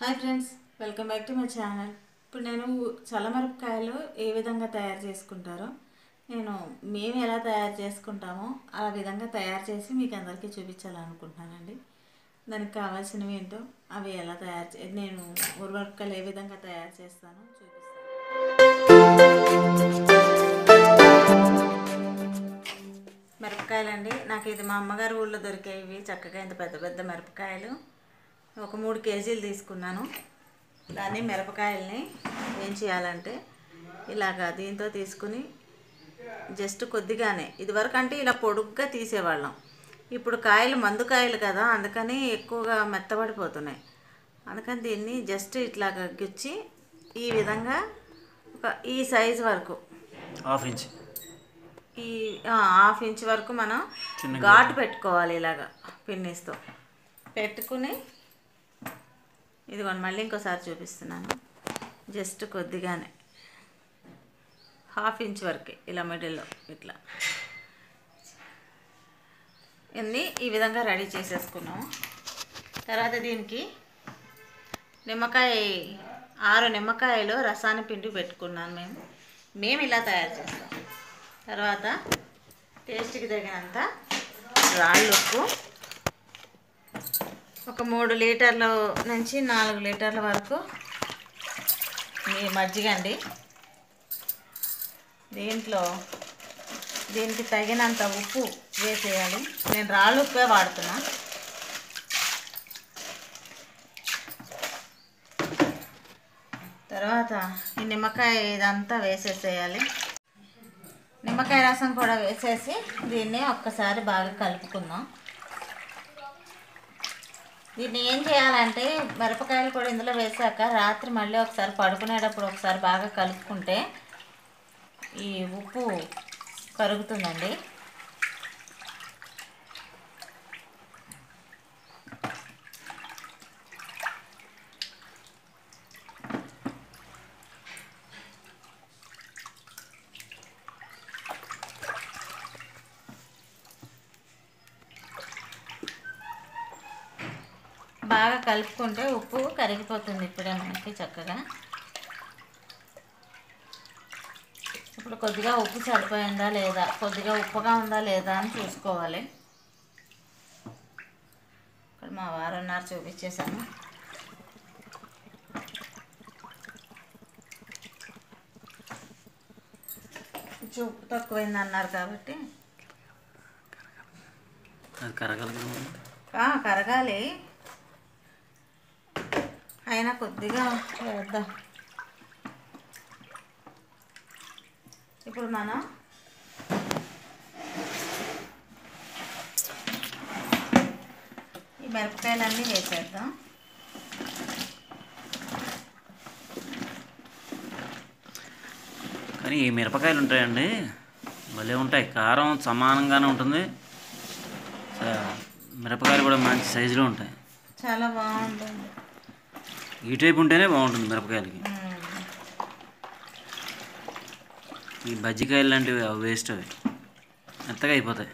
Hi friends welcome back to my channel ఇప్పుడు నేను చల్లమిరపకాయలు ఏ విధంగా తయారు చేసుకుంటారో నేను మేము ఎలా తయారు చేసుకుంటామో ఆ విధంగా తయారు చేసి మీకు అందరికీ చూపించాలనుకుంటున్నానండి దానికి కావాల్సినవి ఏంటో అవి ఎలా తయారు చే నేను ఉరమిరపకాయలు ఏ విధంగా తయారు చేస్తానో చూపిస్తాను మిరపకాయలండి నాకు ఇది మా అమ్మగారి ఊళ్ళో దొరికేవి చక్కగా ఇంత పెద్ద పెద్ద మిరపకాయలు ఒక మూడు కేజీలు తీసుకున్నాను దాన్ని మిరపకాయల్ని ఏం చేయాలంటే ఇలాగా దీంతో తీసుకుని జస్ట్ కొద్దిగానే ఇదివరకు అంటే ఇలా పొడుగ్గా తీసేవాళ్ళం ఇప్పుడు కాయలు మందు కాయలు కదా అందుకని ఎక్కువగా మెత్తబడిపోతున్నాయి అందుకని దీన్ని జస్ట్ ఇట్లాగా గుచ్చి ఈ విధంగా ఒక ఈ సైజు వరకు హాఫ్ ఇంచ్ ఈ ఆ, హాఫ్ ఇంచ్ వరకు మనం ఘాటు పెట్టుకోవాలి ఇలాగా పిన్నిస్తో పెట్టుకుని ఇదిగోండి మళ్ళీ ఇంకోసారి చూపిస్తున్నాను జస్ట్ కొద్దిగానే హాఫ్ ఇంచ్ వరకే ఇలా మిడిల్లో ఇట్లా ఇన్ని ఈ విధంగా రెడీ చేసేసుకున్నాము తర్వాత దీనికి నిమ్మకాయ ఆరు నిమ్మకాయలు రసాన్ని పిండి పెట్టుకున్నాను మేము మేము ఇలా తయారు చేస్తాం తర్వాత టేస్ట్కి తగినంత రాళ్ళు ఉప్పు ఒక మూడు లీటర్ల నుంచి నాలుగు లీటర్ల వరకు మీ మజ్జిగ అండి దీంట్లో దీనికి తగినంత ఉప్పు వేసేయాలి నేను రాళ్ళు ఉప్పే వాడుతున్నా తర్వాత ఈ నిమ్మకాయ ఇదంతా వేసేసేయాలి నిమ్మకాయ రసం కూడా వేసేసి దీన్ని ఒక్కసారి బాగా కలుపుకుందాం దీన్ని ఏం చేయాలంటే మిరపకాయలు కూడా ఇందులో వేసాక రాత్రి మళ్ళీ ఒకసారి పడుకునేటప్పుడు ఒకసారి బాగా కలుపుకుంటే ఈ ఉప్పు కరుగుతుందండి బాగా కలుపుకుంటే ఉప్పు కరిగిపోతుంది ఇప్పుడే మనకి చక్కగా ఇప్పుడు కొద్దిగా ఉప్పు సరిపోయిందా లేదా కొద్దిగా ఉప్పుగా ఉందా లేదా అని చూసుకోవాలి ఇక్కడ మా వారు ఉన్నారు చూపించేశాను కొంచెం ఉప్పు తక్కువైంది అన్నారు కాబట్టి అది కరగలదు ఆ, కరగాలి అయినా కొద్దిగా వేద్దాం ఇప్పుడు మనం ఈ మిరపకాయలన్నీ వేసేద్దాం కానీ ఈ మిరపకాయలు ఉంటాయండి భలే ఉంటాయి కారం సమానంగానే ఉంటుంది స- మిరపకాయలు కూడా మంచి సైజులో ఉంటాయి చాలా బాగుంటుంది ఈ టైప్ ఉంటేనే బాగుంటుంది మిరపకాయలకి మ్మ్. ఈ బజ్జికాయలు లాంటివి అవి వేస్ట్ అవి మెత్తగా అయిపోతాయి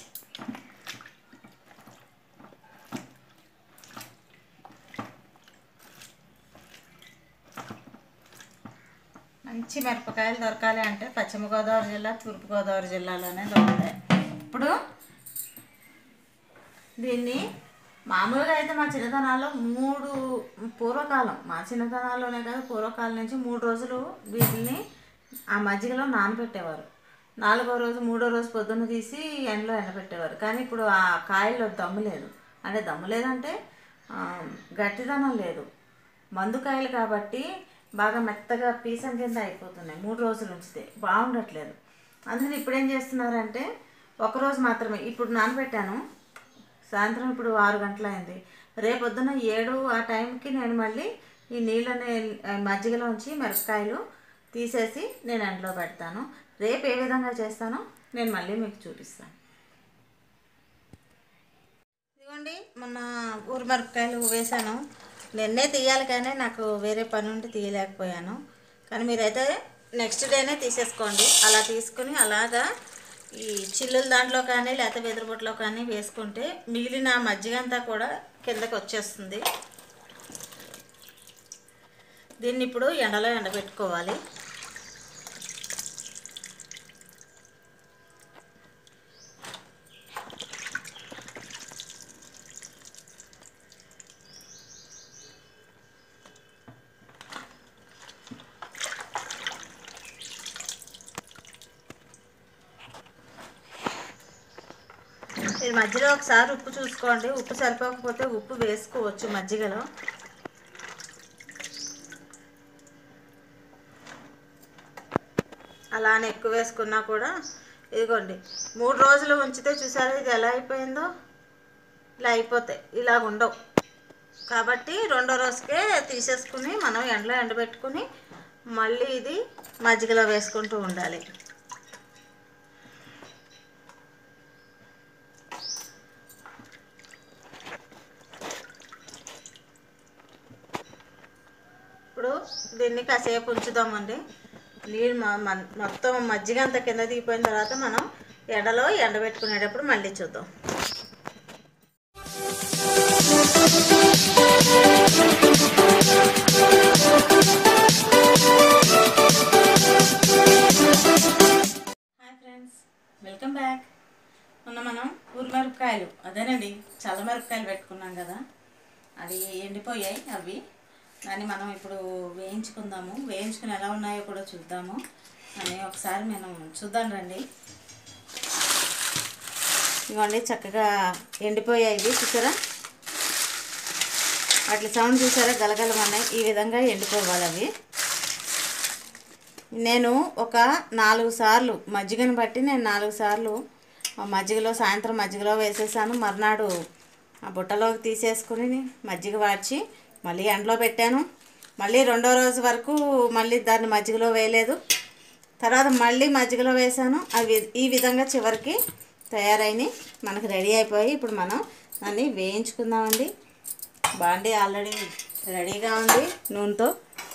మంచి మిరపకాయలు దొరకాలి అంటే పశ్చిమ గోదావరి జిల్లా తూర్పు గోదావరి జిల్లాలోనే దొరుకుతాయి ఇప్పుడు దీన్ని మామూలుగా అయితే మా చిన్నతనాల్లో మూడు పూర్వకాలం మా చిన్నతనాల్లోనే కాదు పూర్వకాలం నుంచి మూడు రోజులు వీటిని ఆ మజ్జిగలో నానబెట్టేవారు నాలుగో రోజు మూడో రోజు పొద్దున్న తీసి ఎండలో ఎండబెట్టేవారు కానీ ఇప్పుడు ఆ కాయల్లో దమ్ము లేదు అంటే దమ్ము లేదంటే ఆ, గట్టిదనం లేదు మందుకాయలు కాబట్టి బాగా మెత్తగా పీసం కింద అయిపోతున్నాయి మూడు రోజులు ఉంచితే బాగుండట్లేదు అందుకని ఇప్పుడు ఏం చేస్తున్నారంటే ఒకరోజు మాత్రమే ఇప్పుడు నానబెట్టాను సాయంత్రం ఇప్పుడు ఆరు గంటలైంది రేపొద్దున ఏడు ఆ టైంకి నేను మళ్ళీ ఈ నీళ్ళని ఆ, మజ్జిగలోంచి మిరపకాయలు తీసేసి నేను ఎండలో పెడతాను రేపు ఏ విధంగా చేస్తానో నేను మళ్ళీ మీకు చూపిస్తాను ఇదిగోండి మొన్న ఊరు మిరపకాయలు వేశాను నిన్నే తీయాలి కానీ నాకు వేరే పని ఉండి తీయలేకపోయాను కానీ మీరైతే నెక్స్ట్ డేనే తీసేసుకోండి అలా తీసుకుని అలాగా ఈ చిల్లుల దాంట్లో కానీ లేకపోతే వెదురుబొట్లో కానీ వేసుకుంటే మిగిలిన మజ్జిగ అంతా కూడా కిందకి వచ్చేస్తుంది దీన్ని ఇప్పుడు ఎండలో ఎండబెట్టుకోవాలి ఈ మధ్యలో ఒకసారి ఉప్పు చూసుకోండి ఉప్పు సరిపోకపోతే ఉప్పు వేసుకోవచ్చు మజ్జిగలో అలానే ఎక్కువ వేసుకున్నా కూడా ఇదిగోండి మూడు రోజులు ఉంచితే చూసారా ఇది ఎలా అయిపోయిందో ఇలా అయిపోతాయి ఇలాగ ఉండవు కాబట్టి రెండో రోజుకే తీసేసుకుని మనం ఎండలో ఎండబెట్టుకుని మళ్ళీ ఇది మజ్జిగలో వేసుకుంటూ ఉండాలి ఇప్పుడు దీన్ని కాసేపు ఉంచుదామండి నీళ్ళు మ- మ- మొత్తం మజ్జిగ అంతా కింద దిగిపోయిన తర్వాత మనం ఎండలో ఎండబెట్టుకునేటప్పుడు మళ్ళీ చూద్దాం హాయ్ ఫ్రెండ్స్ వెల్కమ్ బ్యాక్ మొన్న మనం ఊరిమిరపకాయలు అదేనండి చల్ల మిరపకాయలు పెట్టుకున్నాం కదా అది ఎండిపోయాయి అవి దాన్ని మనం ఇప్పుడు వేయించుకుందాము వేయించుకుని ఎలా ఉన్నాయో కూడా చూద్దాము అని ఒకసారి మనం చూద్దాం రండి ఇవ్వండి చక్కగా ఎండిపోయాయి ఇవి చూసారా అట్లా సౌండ్ చూసారా గలగలమన్నాయి ఈ విధంగా ఎండిపోవాలి అవి నేను ఒక నాలుగు సార్లు మజ్జిగను బట్టి నేను నాలుగు సార్లు ఆ మజ్జిగలో సాయంత్రం మజ్జిగలో వేసేసాను మర్నాడు ఆ బుట్టలోకి తీసేసుకుని మజ్జిగ వాడ్చి మళ్ళీ ఎండలో పెట్టాను మళ్ళీ రెండో రోజు వరకు మళ్ళీ దాన్ని మజ్జిగలో వేయలేదు తర్వాత మళ్ళీ మజ్జిగలో వేసాను అవి ఈ విధంగా చివరికి తయారైనవి మనకు రెడీ అయిపోయి ఇప్పుడు మనం దాన్ని వేయించుకుందామండి బాండి ఆల్రెడీ రెడీగా ఉంది నూనెతో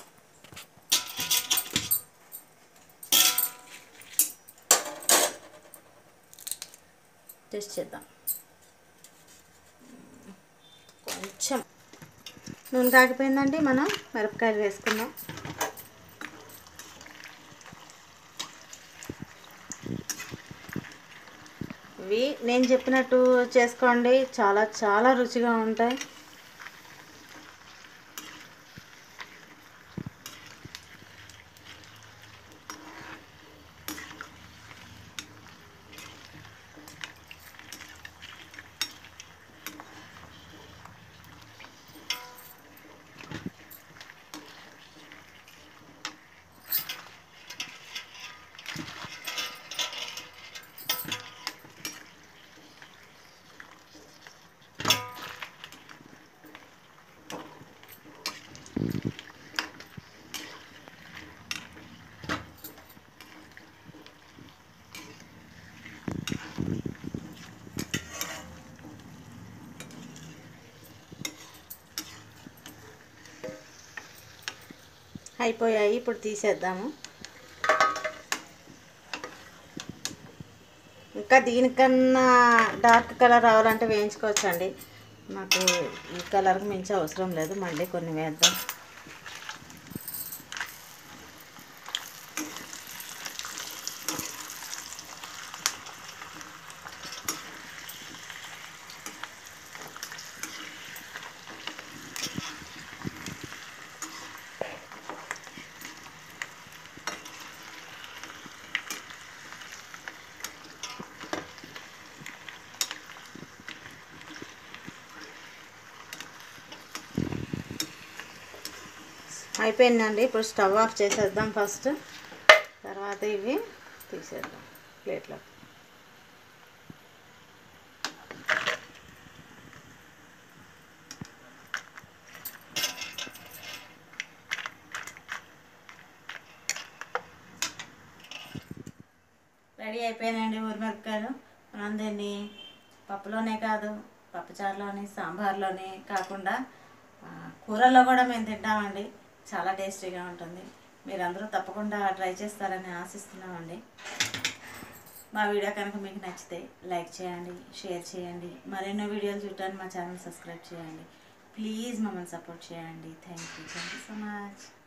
టెస్ట్ చేద్దాం కొంచెం నూనె కాగిపోయిందండి మనం మిరపకాయలు వేసుకుందాం ఇవి నేను చెప్పినట్టు చేసుకోండి చాలా చాలా రుచిగా ఉంటాయి అయిపోయాయి ఇప్పుడు తీసేద్దాము ఇంకా దీనికన్నా డార్క్ కలర్ రావాలంటే వేయించుకోవచ్చండి నాకు ఈ కలర్కి మించి అవసరం లేదు మళ్ళీ కొన్ని వేద్దాం అయిపోయిందండి ఇప్పుడు స్టవ్ ఆఫ్ చేసేద్దాం ఫస్ట్ తర్వాత ఇవి తీసేద్దాం ప్లేట్లో రెడీ అయిపోయానండి ఊరిమిరపకాయలు మనం దీన్ని పప్పులోనే కాదు పప్పుచారులోని సాంబార్లోని కాకుండా ఆ, కూరల్లో కూడా మేము తింటామండి చాలా టేస్టీగా ఉంటుంది మీరందరూ తప్పకుండా ట్రై చేస్తారని ఆశిస్తున్నామండి మా వీడియో కనుక మీకు నచ్చితే లైక్ చేయండి షేర్ చేయండి మరెన్నో వీడియోలు చూడటానికి మా ఛానల్ సబ్స్క్రైబ్ చేయండి ప్లీజ్ మమ్మల్ని సపోర్ట్ చేయండి thank you thank you so much